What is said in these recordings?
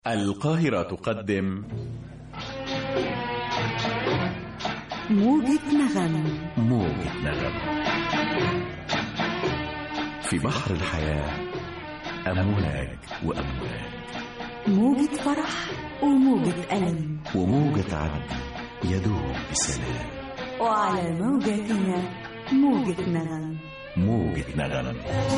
القاهرة تقدم موجة نغم موجة نغم في بحر الحياة أمواج وأمواج موجة فرح وموجة ألم وموجة عدل يدوب بسلام وعلى موجتنا موجة نغم موجة نغم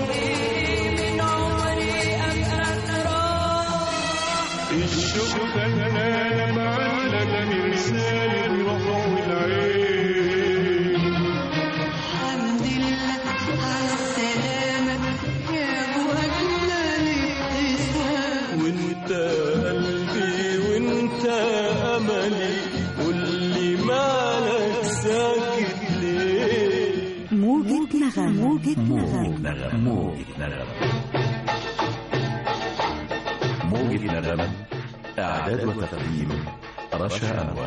الشوق فنان معلق مرسال الروح والعين الحمد لله على السلامة يا أبو أجمل ابتسام وانت قلبي وانت املي قولي مالك ساكت ليه موجة نغم موجة موجة نغم نغم موجة نغم موجة نغم إعداد وتقديم رشا أنور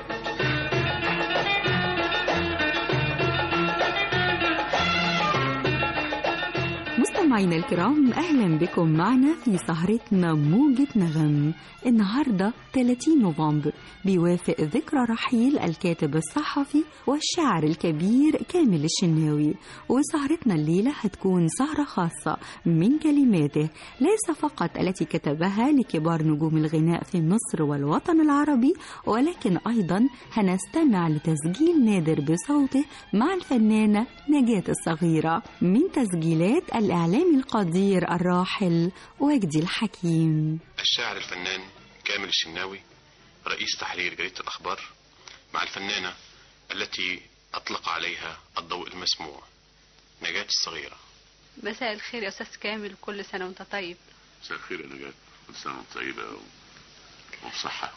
مستمعينا الكرام أهلا بكم معنا في سهرتنا موجة نغم النهاردة 30 نوفمبر بيوافق ذكرى رحيل الكاتب الصحفي والشاعر الكبير كامل الشناوي وسهرتنا الليلة هتكون سهرة خاصة من كلماته ليس فقط التي كتبها لكبار نجوم الغناء في مصر والوطن العربي ولكن أيضا هنستمع لتسجيل نادر بصوته مع الفنانة نجاة الصغيرة من تسجيلات الإعلام القدير الراحل وجدي الحكيم الشاعر الفنان كامل الشناوي رئيس تحرير جريدة الأخبار مع الفنانة التي أطلق عليها الضوء المسموع نجاة الصغيرة مساء الخير يا استاذ كامل كل سنه وانت طيب مساء الخير يا نجاة كل سنة وانت طيبة و- وبصحة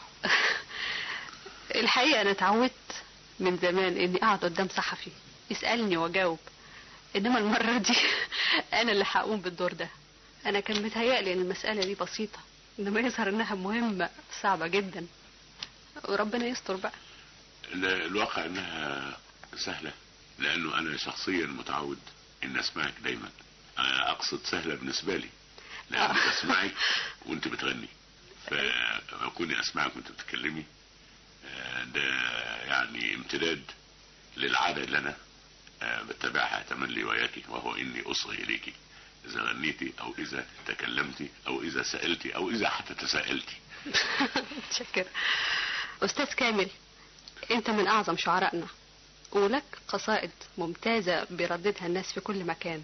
الحقيقه انا اتعودت من زمان اني اقعد قدام صحفي يسالني واجاوب انما المره دي انا اللي هقوم بالدور ده انا كان متهيألي ان المساله دي بسيطه انما يظهر انها مهمه صعبه جدا وربنا يستر بقى ال- الواقع انها سهلة لانه انا شخصيا متعود ان اسمعك دايما أنا اقصد سهلة بالنسبة لي لان اسمعك وانت بتغني فكوني اسمعك وانت بتتكلمي آه، ده يعني امتداد للعادة اللي انا آه، بتبعها تملي وياك وهو اني اصغي اليك اذا غنيتي او اذا تكلمتي او اذا سألتي او اذا حتى تساءلتي متشكر استاذ كامل انت من اعظم شعرائنا ولك قصائد ممتازه بيرددها الناس في كل مكان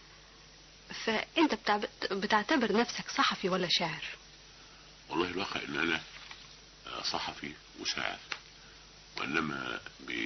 فانت بتعب- بتعتبر نفسك صحفي ولا شاعر والله الواقع ان انا صحفي وشاعر وانما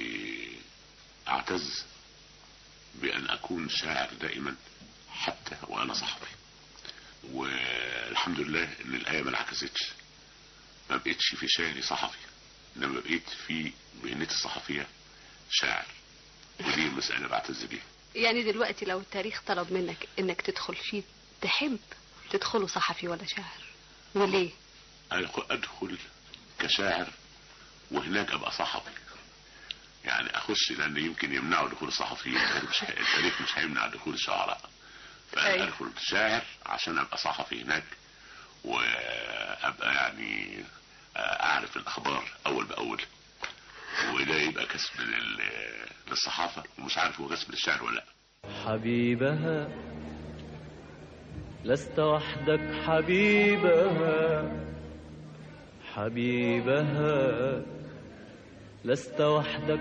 اعتز بان اكون شاعر دائما حتى وانا صحفي والحمد لله ان الايه ما انعكستش ما بقتش في شعري صحفي انما بقيت في مهنتي الصحفيه شاعر ودي مسألة بعتز بيها يعني دلوقتي لو التاريخ طلب منك انك تدخل فيه تحب تدخله صحفي ولا شاعر وليه أنا ادخل كشاعر وهناك ابقى صحفي يعني اخش لان يمكن يمنعوا دخول الصحفيين مش ه- التاريخ مش هيمنع دخول الشعراء فانا أيوة. ادخل شاعر عشان ابقى صحفي هناك وابقى يعني اعرف الاخبار اول باول وده يبقى كسب لل- للصحافه ومش عارف هو كسب للشعر ولا لا حبيبها لست وحدك حبيبها حبيبها لست وحدك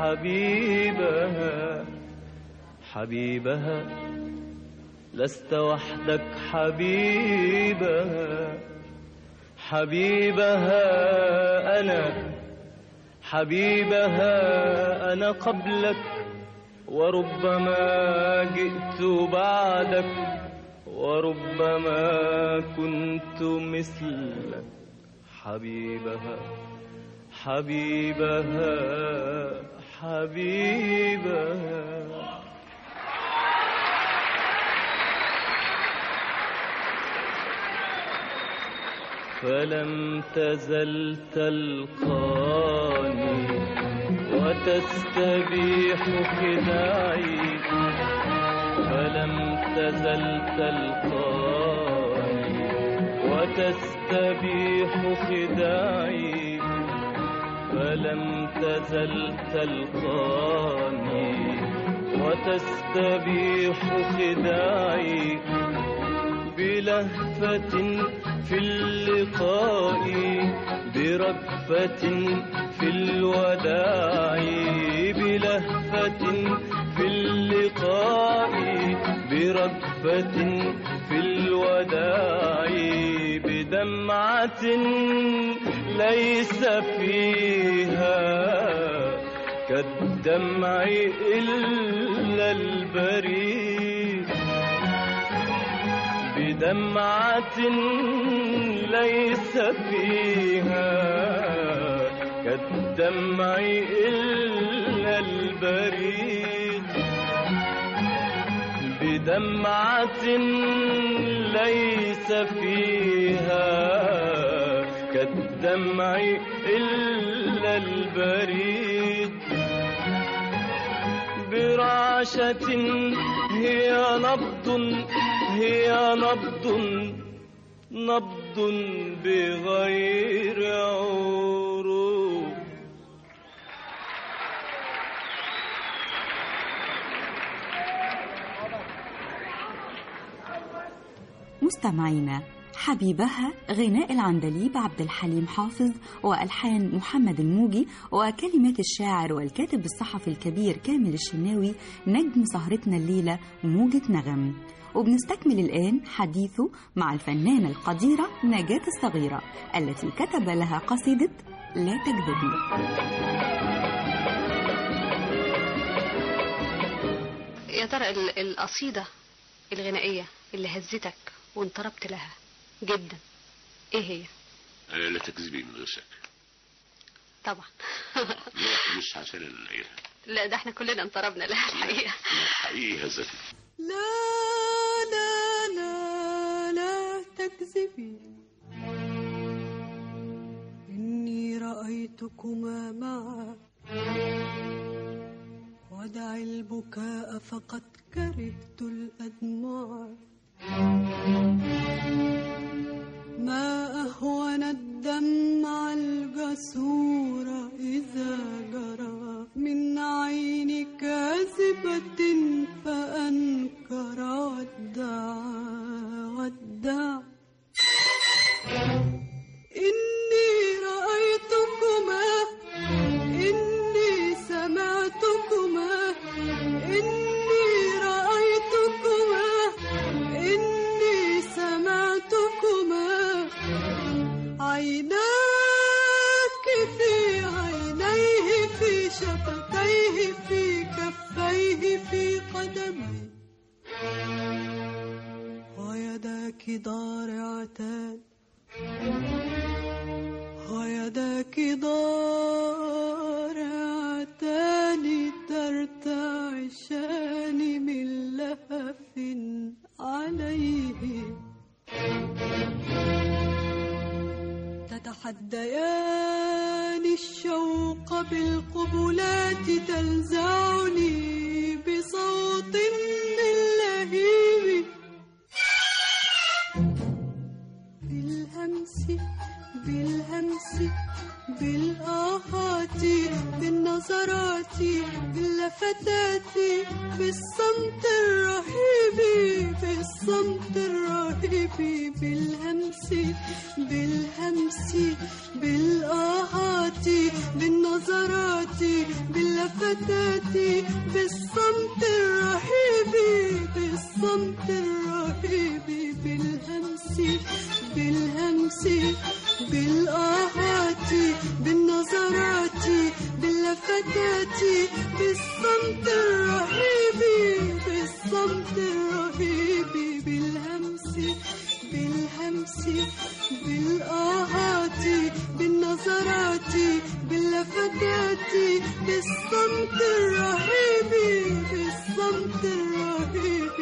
حبيبها حبيبها لست وحدك حبيبها حبيبها أنا حبيبها أنا قبلك وربما جئت بعدك وربما كنت مثلك حبيبها حبيبها حبيبها فلم تزل تلقاني وتستبيح خداعي فلم تزل تلقاني وتستبيح خداعي فلم تزل تلقاني وتستبيح خداعي بلهفة في اللقاء بركفة في الوداع بلهفة في اللقاء بركفة في الوداع بدمعة ليس فيها كالدمع إلا البريد بدمعة ليس فيها كالدمع إلا البريد بدمعة ليس فيها كالدمع إلا البريد برعشة هي نبض هي نبض نبض بغير عروق مستمعينا حبيبها غناء العندليب عبد الحليم حافظ والحان محمد الموجي وكلمات الشاعر والكاتب الصحفي الكبير كامل الشناوي نجم سهرتنا الليله موجه نغم وبنستكمل الآن حديثه مع الفنانة القديرة نجاة الصغيرة التي كتب لها قصيدة لا تكذبي يا ترى ال- القصيدة الغنائية اللي هزتك وانطربت لها جدا ايه هي آه، لا تكذبي من غير شك طبعا لا مش عشان العيلة لا ده احنا كلنا انطربنا لها الحقيقة حقيقي هزتني لا لا لا لا تكذبي إني رأيتكما معا ودع البكاء فقد كرهت الأدمع ما أهون الدمع الجسور إذا جرى من عين كاذبة فأنكر ودع ودع إني رأيتكما إني سمعتكما إني رأيتكما إني سمعتكما عيناك في عينيه في شفتيه في كفيه في قدميه ويداك ضارعتان ويداك ضارعتان ترتعشان من لهف عليه تتحديان الشوق بالقبلات تلزعني بصوت من لهيب بالهمس بالهمس بالآهات بالنظرات باللفتات بالصمت الرهيب بالصمت الرهيب بالهمس بالهمس بالآهات بالنظرات باللفتات بالصمت الرهيب بالصمت الرهيب بالهمس بالهمس بالآهات بالنظرات باللفتات بالصمت الرهيب بالصمت الرهيب بالهمس بالهمس بالآهات بالنظرات باللفتات بالصمت الرهيب بالصمت الرهيب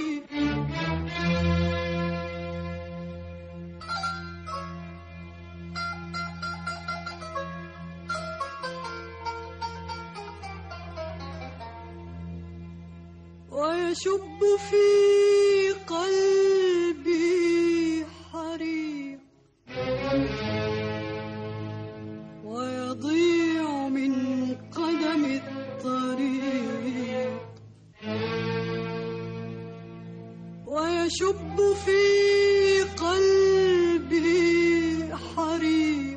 ويشب في قلبي حريق ويشب في قلبي حريق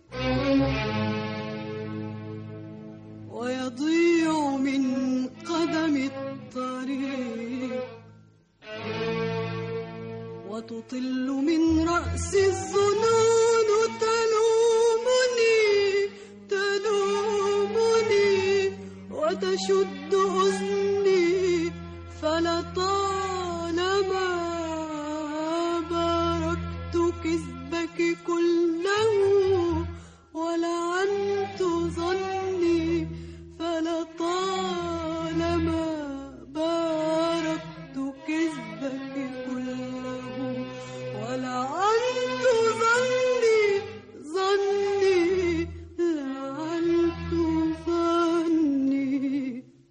ويضيع من قدم الطريق وتطل من رأسي الظنون تلومني تلومني وتشد أذني فلطالما باركت كذبك كله ولعنت ظني فلطالما باركت كذبك كله ولعنت ظني ظني لعنت ظني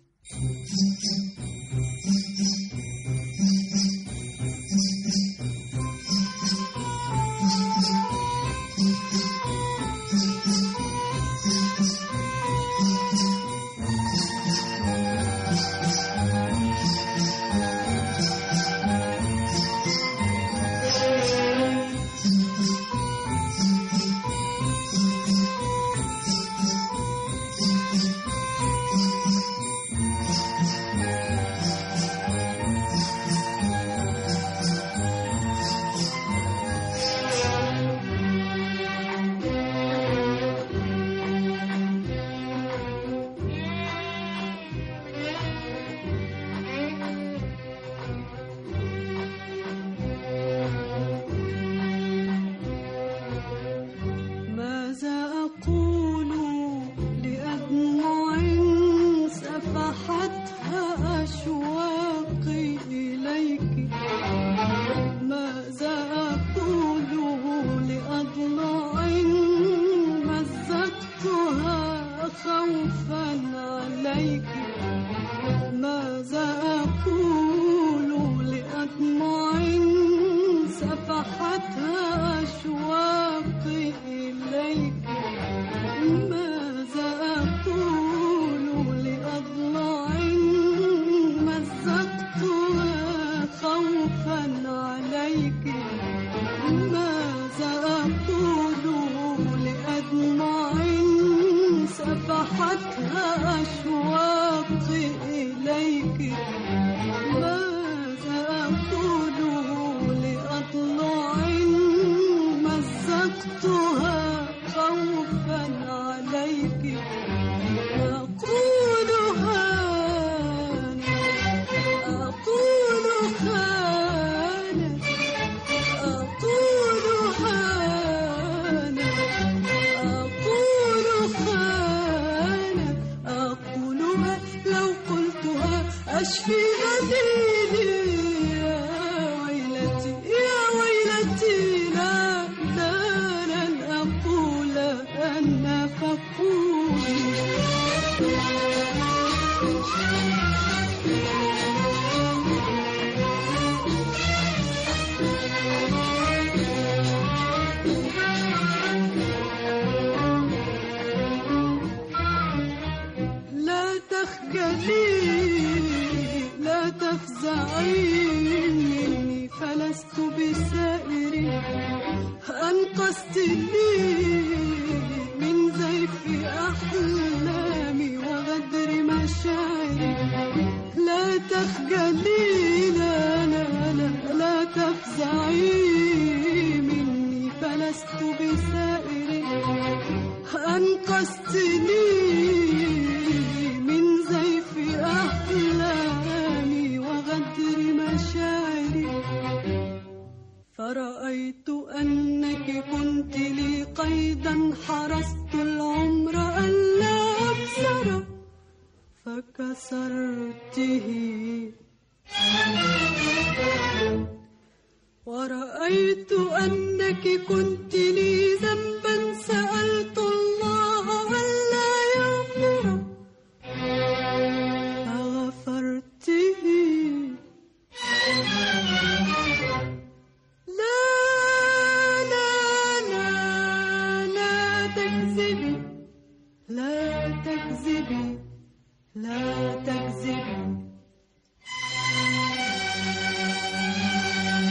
ماذا أقول لأدمع سفحتها أشواقي إليك ماذا أقول لأضلع مزقتها خوفا عليك ماذا أقول لأدمع سفحتها أشواقي إليك ماذا أقول لأضلع مزقتها خوفا عليك ماذا أقول لأدمع سفحتها أشواقي إليك ماذا أقول لأضلع مزقتها خوفا عليك أقول هانت أقول هانت أقول هانت أقول خانت أقولها لو قلتها أشفي غليلي يا ويلتي يا ويلتي لا لا لن أقول أنا لا تخجلي لا تفزعي مني فلست بسائر أنقذتني من زيف أحلامي وغدر مشاعري لا تخجلي لا لا لا لا تفزعي مني فلست بسائر أنقذتني من زيف أحلامي وغدر مشاعري فرأيت أنك كنت لي قيدا حرست العمر ألا أبصر فكسرته ورأيت أنك كنت لي ذنبا سألت الله ألا يغفر فغفرته لا لا لا لا تكذبي لا تكذبي لا تكذبي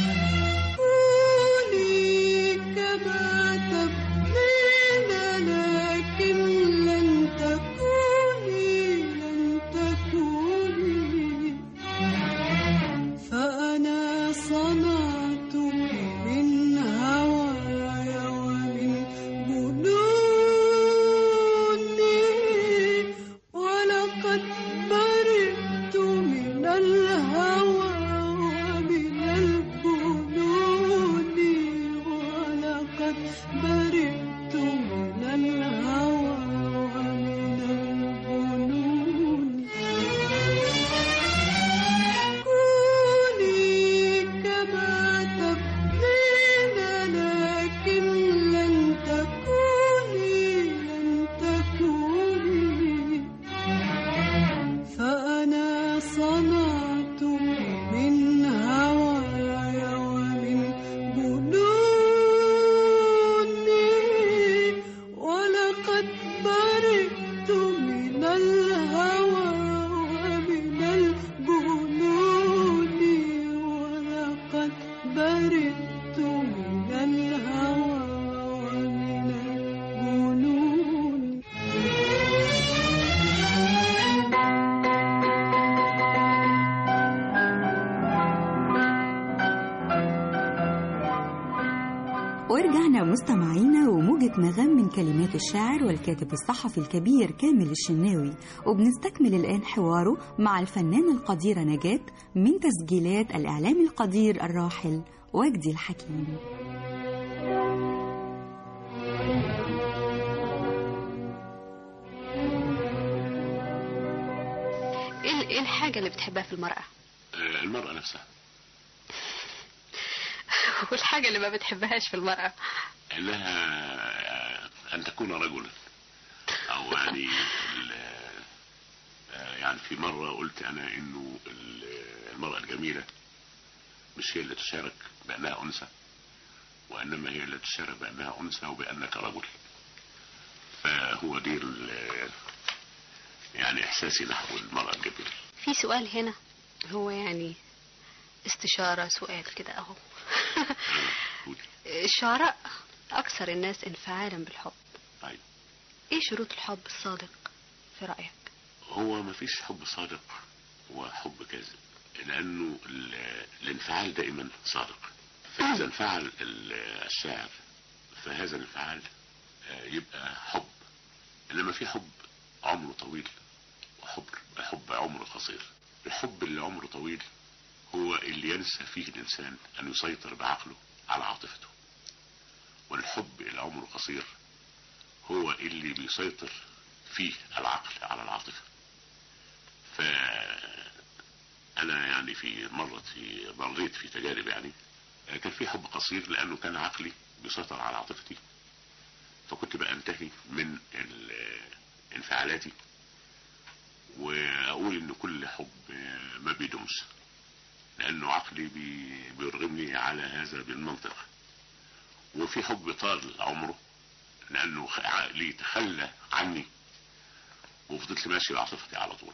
مستمعينا وموجة نغم من كلمات الشاعر والكاتب الصحفي الكبير كامل الشناوي وبنستكمل الآن حواره مع الفنانة القديرة نجاة من تسجيلات الإعلام القدير الراحل وجدي الحكيم ايه إيه الحاجة اللي بتحبها في المرأة آه، المرأة نفسها والحاجة اللي ما بتحبهاش في المرأة انها آه، ان تكون رجلا او يعني ال- آه، يعني في مرة قلت انا انه ال- المرأة الجميلة مش هي اللي تشارك بانها انثى وانما هي اللي تشارك بانها انثى وبانك رجل فهو دي ال- يعني احساسي نحو المرأة الجميلة في سؤال هنا هو يعني استشارة سؤال كده اهو الشعراء اكثر الناس انفعالا بالحب طيب ايه شروط الحب الصادق في رأيك هو ما فيش حب صادق وحب كاذب لانه ال- الانفعال دائما صادق فاذا انفعل ال- الشاعر فهذا الانفعال آه، يبقى حب انما في حب عمره طويل وحب حب عمره قصير الحب اللي عمره طويل هو اللي ينسى فيه الانسان ان يسيطر بعقله على عاطفته والحب اللي عمره قصير هو اللي بيسيطر فيه العقل على العاطفة فأنا يعني في مرة في مريت في تجارب يعني آه، كان في حب قصير لأنه كان عقلي بيسيطر على عاطفتي فكنت بقى انتهي من ال- آه، انفعالاتي وأقول إن كل حب آه، ما بيدومش لأنه عقلي بي- بيرغمني على هذا بالمنطق وفي حب طال عمره لأنه خ- عقلي تخلى عني وفضلت ماشي بعاطفتي على طول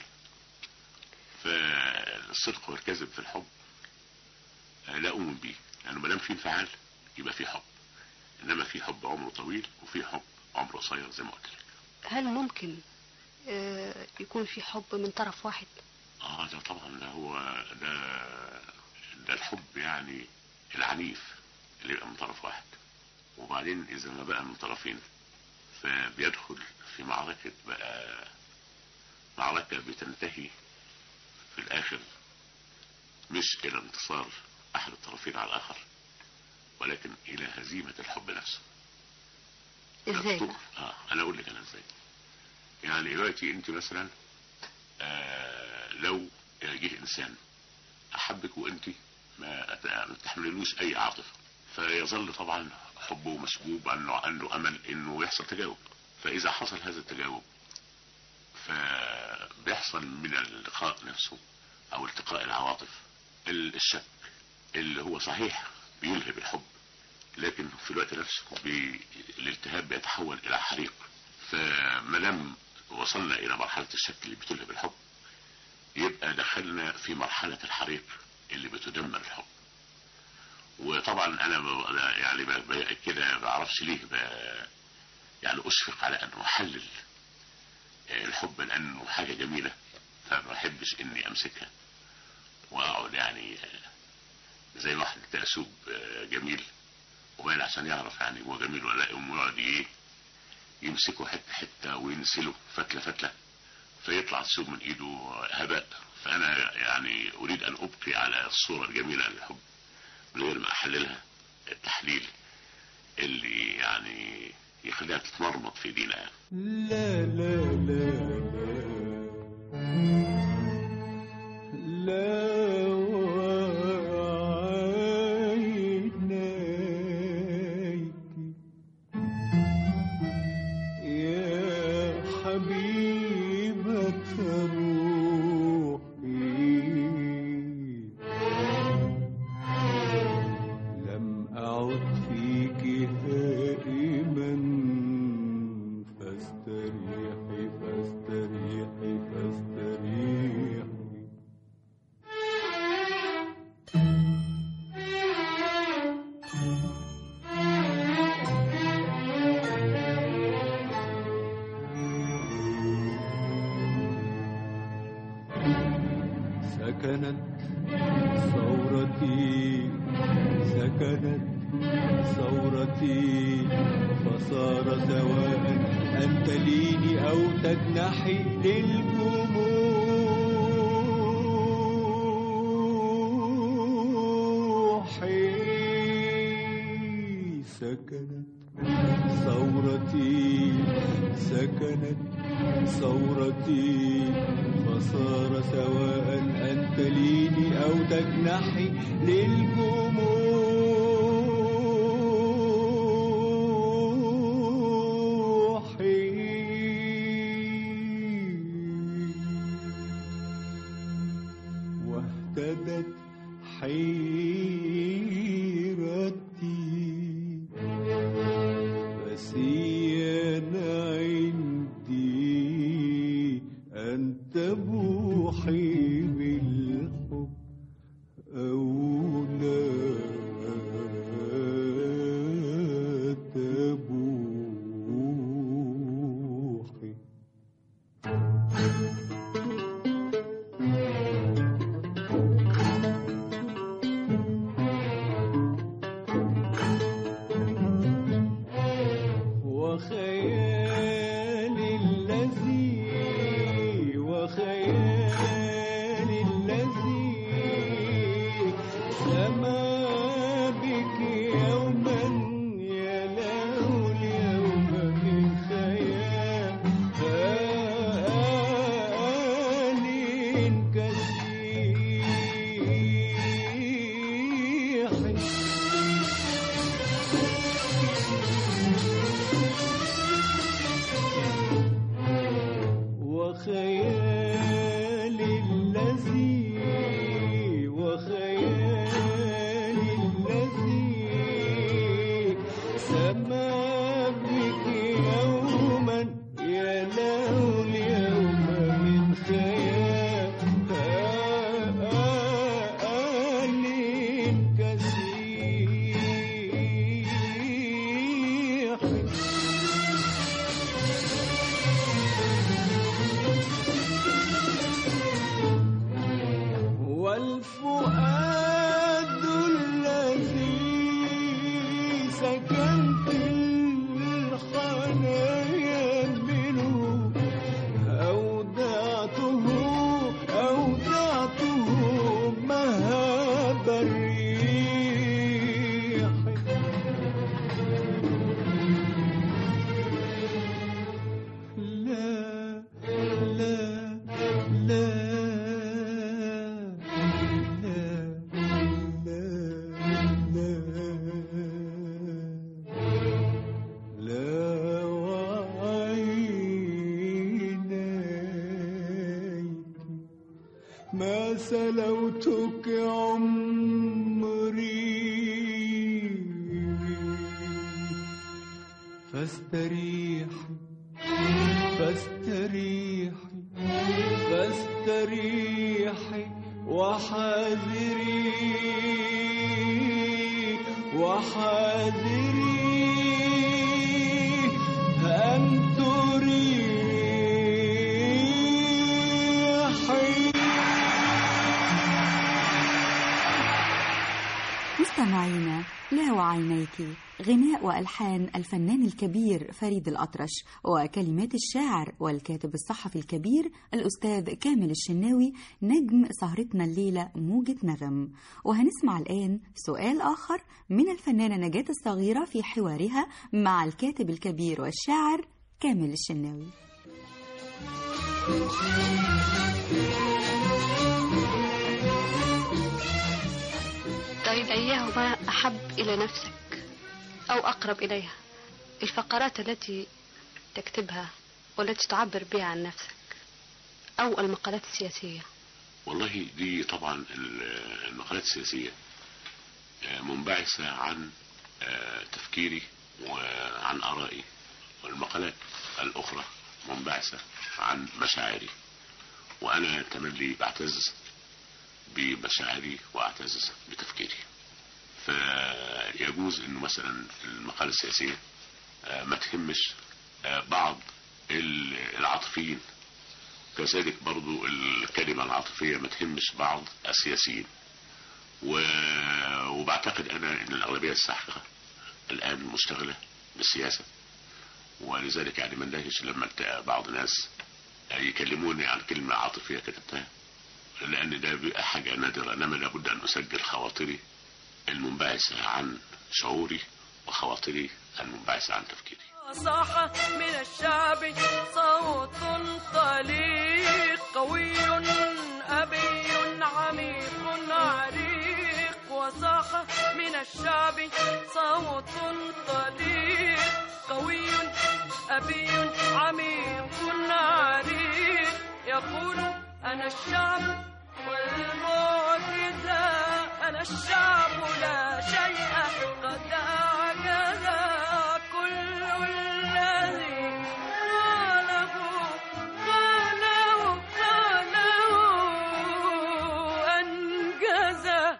فالصدق والكذب في الحب آه، لا أؤمن بيه لأنه ما دام في انفعال يبقى في حب إنما في حب عمره طويل وفي حب عمره قصير زي ما قلت لك هل ممكن آه، يكون في حب من طرف واحد اه ده طبعا ده هو ده ده الحب يعني العنيف اللي يبقى من طرف واحد وبعدين اذا ما بقى من طرفين فبيدخل في معركة بقى معركة بتنتهي في الاخر مش الى انتصار احد الطرفين على الاخر ولكن الى هزيمة الحب نفسه ازاي بقى؟ اه انا اقول لك انا ازاي يعني دلوقتي انت مثلا آه لو جه انسان احبك وانت ما أت- ما تحمللوش اي عاطفه فيظل طبعا حبه مسبوب انه عنده امل انه يحصل تجاوب فاذا حصل هذا التجاوب فبيحصل من اللقاء نفسه او التقاء العواطف ال- الشك اللي هو صحيح بيلهب الحب لكن في الوقت نفسه بي... الالتهاب بيتحول الى حريق فما دام وصلنا الى مرحله الشك اللي بتلهب الحب يبقى دخلنا في مرحله الحريق اللي بتدمر الحب وطبعا انا ب... يعني ب... ب... كده ما بعرفش ليه ب... يعني اشفق على ان احلل الحب لانه حاجه جميله فما بحبش اني امسكها واقعد يعني زي واحد تأسوب جميل وبين عشان يعرف يعني هو جميل ولا لا يقوم يقعد ايه يمسكه حته حته وينسله فتله فتله فيطلع الثوب من ايده هباء فانا يعني اريد ان ابقي على الصوره الجميله للحب من غير ما احللها التحليل اللي يعني يخليها تتمرمط في دينا يعني. لا لا لا لا لا وعينيك يا حبيبة روحي لم أعد فيك هائما فاستريحي فاستريحي فاستريحي سكنت ثورتي سكنت ثورتي فصار سواء أن تليني أو تجنحي للجموح سكنت ثورتي سكنت ثورتي فصار سواء أن تليني أو تجنحي للجموح واهتدت حيرتي فسيان عندي أن تبوحي بالحب أو لا تبوحي وخيالي الذي وخيالي الذي سما بك يوما يا له اليوم من خيال كسيح وخيالي الذي وخيالي الذي سما بك يوما يا له اليوم من خيال كسيح والفؤاد الذي سكنت الخنايا منه أودعته أودعته مهاب الريح لا لا لا لا وعينيك ما سلوتك عمري فاستريحي فاستريحي فاستريحي وحاذري وحاذري أن تريحي مستمعينا لا وعينيك غناء وألحان الفنان الكبير فريد الأطرش وكلمات الشاعر والكاتب الصحفي الكبير الأستاذ كامل الشناوي نجم سهرتنا الليلة موجة نغم وهنسمع الآن سؤال آخر من الفنانة نجاة الصغيرة في حوارها مع الكاتب الكبير والشاعر كامل الشناوي طيب أيهما أحب إلى نفسك أو أقرب إليها الفقرات التي تكتبها والتي تعبر بها عن نفسك أو المقالات السياسية والله دي طبعا ال- المقالات السياسية آه، منبعثة عن آه، تفكيري وعن آرائي والمقالات الأخرى منبعثة عن مشاعري وأنا تملي بعتز بمشاعري وأعتز بتفكيري فيجوز أنه مثلا المقالة السياسية آه، ما تهمش آه، بعض ال- العاطفيين كذلك برضو الكلمة العاطفية ما تهمش بعض السياسيين و... وبعتقد انا ان الاغلبية الساحقة الآن مشتغلة بالسياسة ولذلك يعني ما اندهش لما التقى بعض ناس يكلموني عن كلمة عاطفية كتبتها لأن ده بيبقى حاجة نادرة إنما لابد أن أسجل خواطري المنبعثة عن شعوري وخواطري المنبعثة عن تفكيري صاح من الشعب صوت طليق قوي أبي عميق عريق وصاح من الشعب صوت طليق قوي أبي عميق عريق يقول أنا الشعب والمعجزة أنا الشعب لا شيء قد أعجز كل الذي قاله قاله قاله أنجزه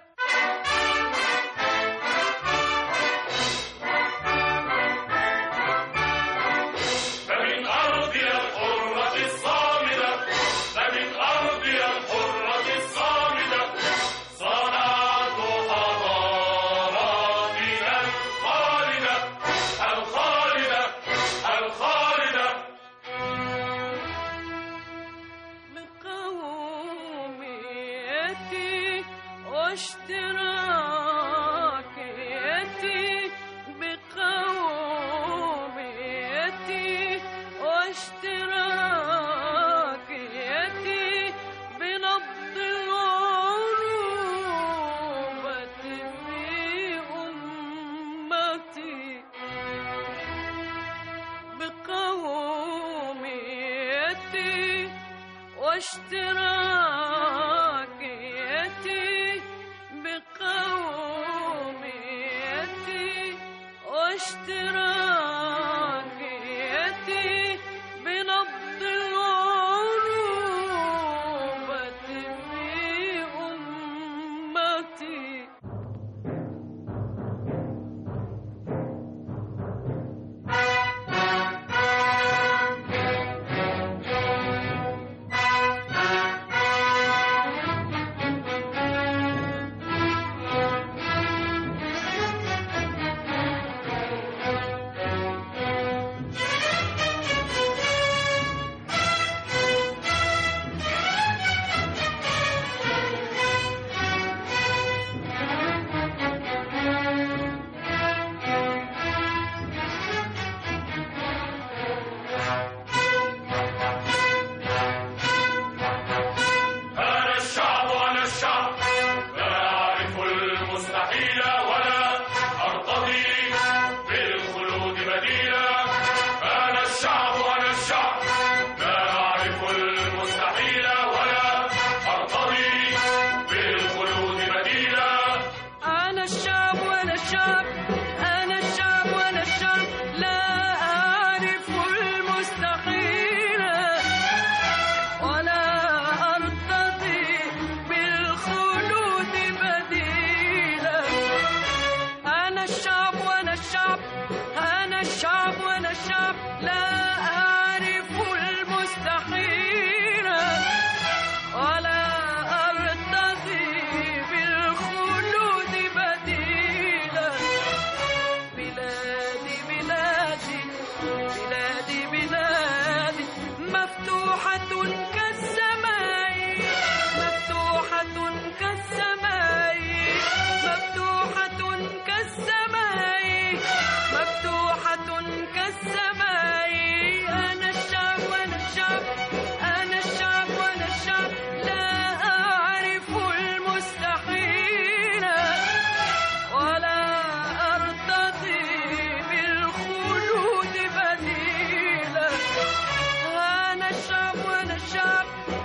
فمن أرضنا الحرة الصامدة فمن أرضنا الحرة الصامدة صنعت حضاراتنا الخالدة الخالدة الخالدة بقوميتي واشتراكيتي بقوميتي واشتراكيتي بنبض العروبة في أمتي بقوميتي واشتراكيتي بقوميتي واشتراكيتي بنبض العروبة في أمتي أنا الشعب أنا الشعب لا أعرف المستحيل ولا أرتضي بالخلود بديلا أنا الشعب أنا الشعب لا أعرف المستحيل ولا أرتضي بالخلود بديلا أنا الشعب وأنا الشعب أنا الشعب وأنا الشعب لا أعرف المستحيل ولا أرتضي بالخلود بديلا أنا الشعب وأنا الشعب أنا الشعب وأنا الشعب لا أعرف المستحيل ولا أرتضي بالخلود بديلا بلادي بلادي بلادي بلادي مفتوحة كالسماء مفتوحة كالسماء مفتوحة كالسماء مفتوحة كالسماء أنا الشعب وأنا الشعب أنا الشعب وأنا الشعب لا أعرف المستحيل ولا أرتضي بالخلود بديلا أنا الشعب وأنا الشعب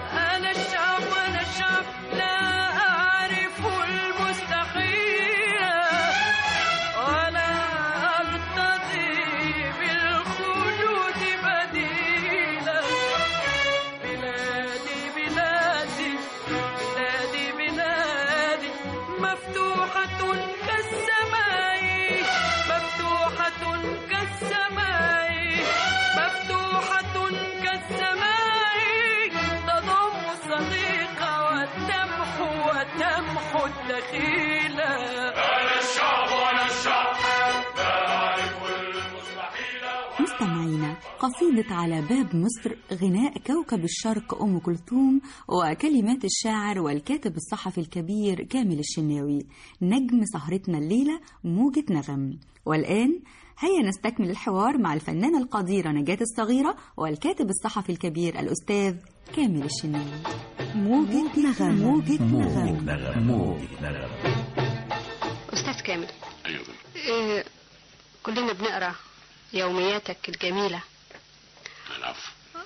نسمع قصيدة على باب مصر غناء كوكب الشرق أم كلثوم وكلمات الشاعر والكاتب الصحفي الكبير كامل الشناوي نجم سهرتنا الليلة موجة نغم والآن هيا نستكمل الحوار مع الفنانة القديرة نجاة الصغيرة والكاتب الصحفي الكبير الأستاذ كامل الشناوي موجة نغم موجة موجة نغم نغم موجة نغم أستاذ كامل ايوه إيه كلنا بنقرا يومياتك الجميلة العفو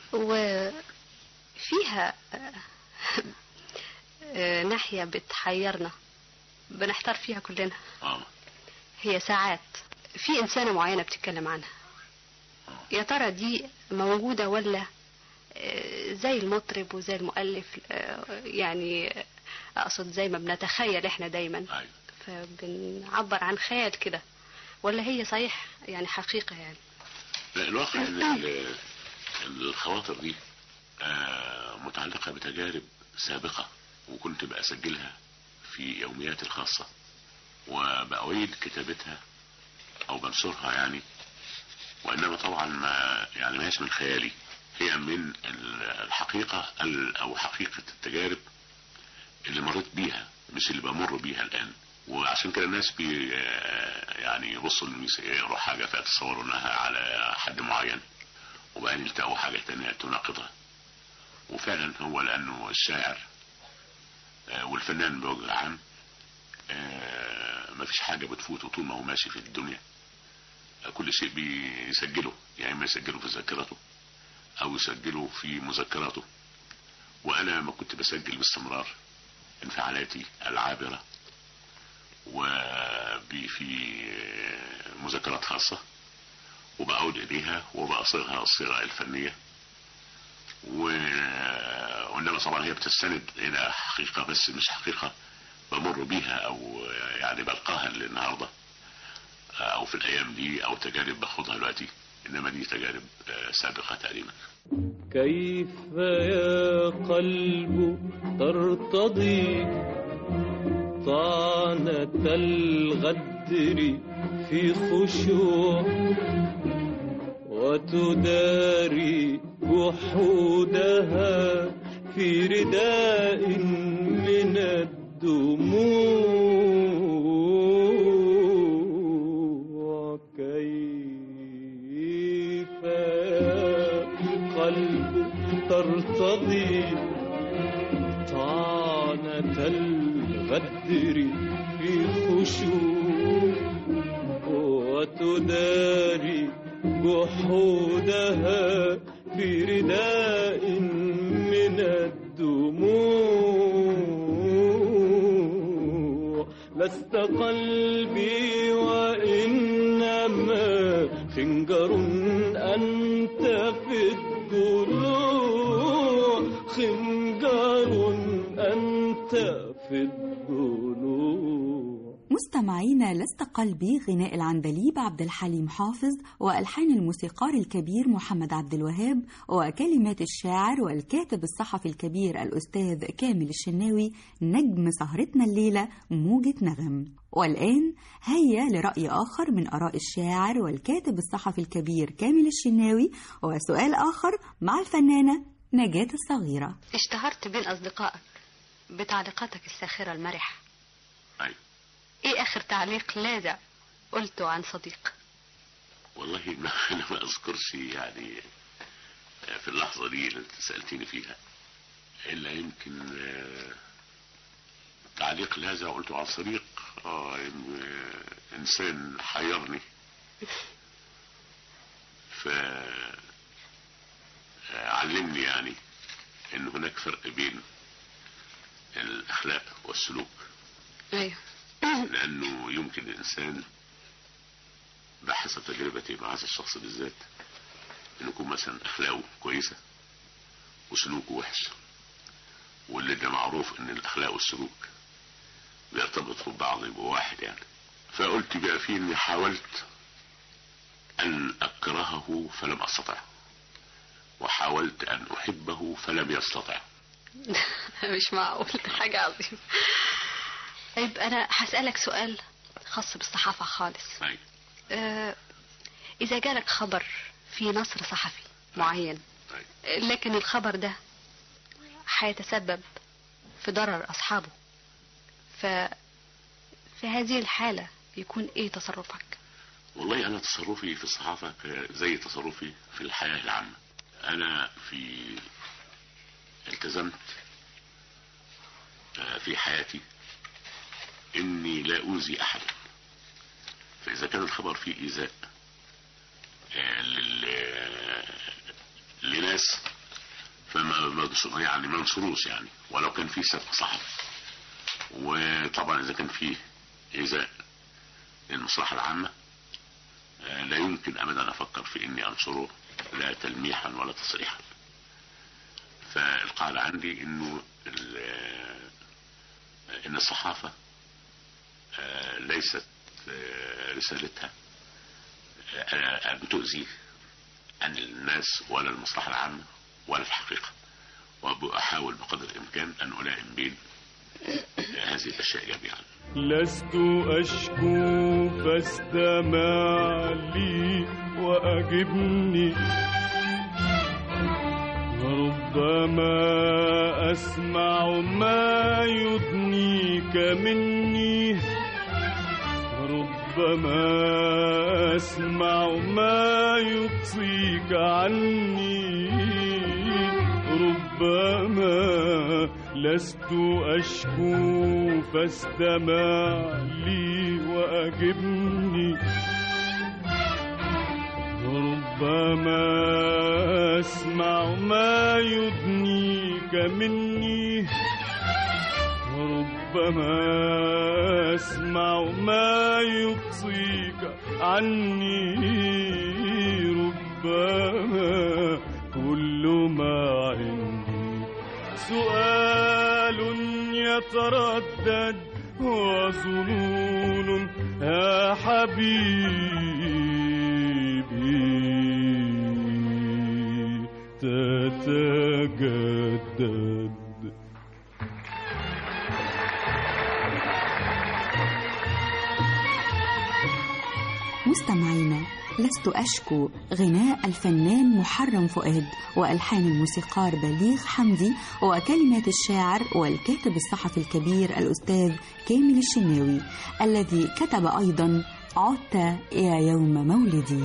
وفيها آه، آه، ناحية بتحيرنا بنحتار فيها كلنا اه هي ساعات في إنسانة معينة بتتكلم عنها يا ترى دي موجودة ولا آه، زي المطرب وزي المؤلف آه، يعني أقصد زي ما بنتخيل إحنا دايما ايوه فبنعبر عن خيال كده ولا هي صحيح يعني حقيقة يعني لا الواقع ان ال- الخواطر دي آه، متعلقة بتجارب سابقة وكنت بسجلها في يومياتي الخاصة وبأعيد كتابتها أو بنشرها يعني وإنما طبعا ما يعني ما هيش من خيالي هي من ال- الحقيقة ال- أو حقيقة التجارب اللي مريت بيها مش اللي بمر بيها الآن وعشان كده الناس بي يعني يبصوا للميس- يقروا حاجة فيتصوروا انها على حد معين وبعدين يلتقوا حاجة تانية تناقضها وفعلا هو لأنه الشاعر آه، والفنان بوجه عام آه، مفيش حاجة بتفوته طول ما هو ماشي في الدنيا آه، كل شيء بيسجله يا إما يسجله في ذاكرته أو يسجله في مذكراته وأنا ما كنت بسجل باستمرار انفعالاتي العابرة وفي مذكرات خاصة وبعود إليها وبأصيغها الصيغة الفنية و- وإنما طبعا هي بتستند إلى حقيقة بس مش حقيقة بمر بيها أو يعني بلقاها النهاردة أو في الأيام دي أو تجارب باخدها دلوقتي إنما دي تجارب آه، سابقة تقريبا كيف يا قلب ترتضي طعنة الغدر في خشوع وتداري وحودها في رداء من الدموع كيف يا قلب ترتضي طعنة الغدر في خشوع وتداري جحودها في رداء من الدموع لست قلبي وإنما خنجر أنت في الضلوع خنجر أنت في الضلوع مستمعينا لست قلبي غناء العندليب عبد الحليم حافظ والحان الموسيقار الكبير محمد عبد الوهاب وكلمات الشاعر والكاتب الصحفي الكبير الاستاذ كامل الشناوي نجم سهرتنا الليله موجه نغم والان هيا لراي اخر من اراء الشاعر والكاتب الصحفي الكبير كامل الشناوي وسؤال اخر مع الفنانه نجاه الصغيره اشتهرت بين أصدقائك بتعليقاتك الساخرة المرحة أيوة إيه آخر تعليق لاذع قلته عن صديق والله ما انا ما اذكرش يعني في اللحظه دي اللي انت سالتني فيها الا يمكن آه، تعليق لاذع قلته على صديق آه، إن- آه، انسان حيرني ف آه، علمني يعني ان هناك فرق بين الاخلاق والسلوك أيوه لانه يمكن الانسان بحسب تجربتي مع هذا الشخص بالذات انه يكون مثلا اخلاقه كويسه وسلوكه وحش واللي ده معروف ان الاخلاق والسلوك بيرتبطوا ببعض يبقوا واحد يعني فقلت بقى فيه اني حاولت ان اكرهه فلم استطع وحاولت ان احبه فلم يستطع مش معقول ده حاجة عظيمة طيب أنا هسألك سؤال خاص بالصحافة خالص أيوة. آه، إذا جالك خبر في نصر صحفي معين طيب. لكن الخبر ده هيتسبب في ضرر أصحابه ف في هذه الحالة يكون إيه تصرفك؟ والله انا تصرفي في الصحافة ك- زي تصرفي في الحياة العامة انا في التزمت آه، في حياتي اني لا اوذي احدا فاذا كان الخبر فيه ايذاء آه، لل- لناس فما ما- يعني ما ننصروش يعني ولو كان فيه سبق صحفي وطبعا اذا كان فيه ايذاء للمصلحة العامة آه، لا يمكن ابدا افكر في اني انشره لا تلميحا ولا تصريحا فالقاعدة عندي انه ال- آه، ان الصحافة آه، ليست آه، رسالتها آه، ان تؤذي عن الناس ولا المصلحة العامة ولا الحقيقة وأحاول بقدر الإمكان أن ألائم بين آه، هذه الأشياء جميعا لست أشكو فاستمع لي وأجبني ربما أسمع ما يدنيك مني ربما أسمع ما يقصيك عني ربما لست أشكو فاستمع لي وأجبني ربما أسمع ما يدنيك مني ربما أسمع ما يقصيك عني ربما كل ما عندي سؤال يتردد وظنون يا حبيبي تتجدد مستمعينا لست أشكو غناء الفنان محرم فؤاد وألحان الموسيقار بليغ حمدي وكلمات الشاعر والكاتب الصحفي الكبير الأستاذ كامل الشناوي الذي كتب أيضا عدت يا يوم مولدي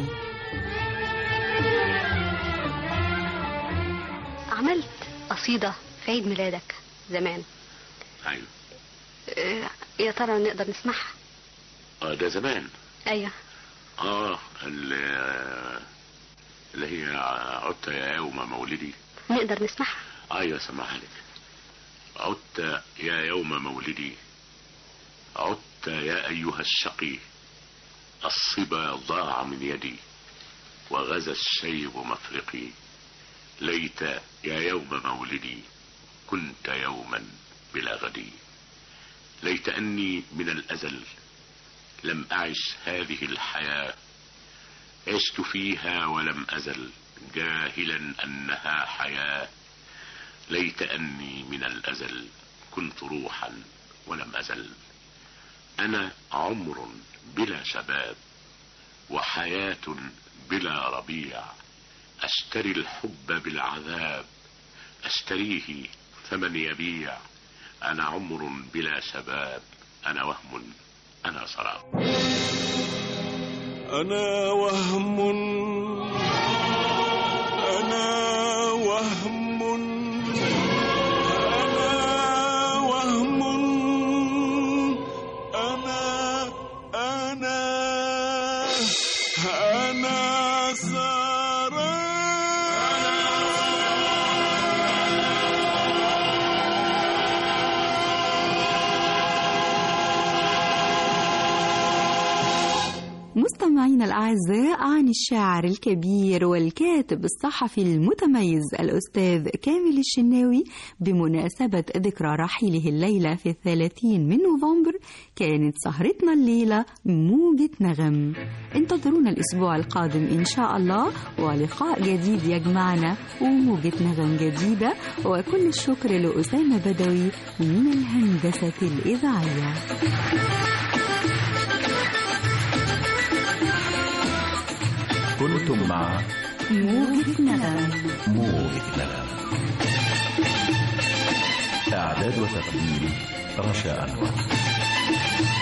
عملت قصيدة في عيد ميلادك زمان أيوة آه، يا ترى نقدر نسمعها آه ده زمان ايوه آه ال- اللي هي عدت يا يوم مولدي نقدر نسمعها أيوة سمعها لك عدت يا يوم مولدي عدت يا أيها الشقي الصبا ضاع من يدي وغزا الشيب مفرقي ليت يا يوم مولدي كنت يوما بلا غدي ليت أني من الأزل لم أعش هذه الحياة عشت فيها ولم أزل جاهلا أنها حياة ليت أني من الأزل كنت روحا ولم أزل أنا عمر بلا شباب وحياة بلا ربيع أشتري الحب بالعذاب أشتريه فمن يبيع أنا عمر بلا شباب أنا وهم أنا سراب أنا وهم أنا وهم أنا وهم أنا أنا أنا سراب مستمعينا الأعزاء عن الشاعر الكبير والكاتب الصحفي المتميز الأستاذ كامل الشناوي بمناسبة ذكرى رحيله الليلة في الثلاثين من نوفمبر كانت سهرتنا الليلة موجة نغم انتظرونا الأسبوع القادم إن شاء الله ولقاء جديد يجمعنا وموجة نغم جديدة وكل الشكر لأسامة بدوي من الهندسة الإذاعية كنتم مع موجة نغم موجة نغم إعداد وتقديم رشا أنور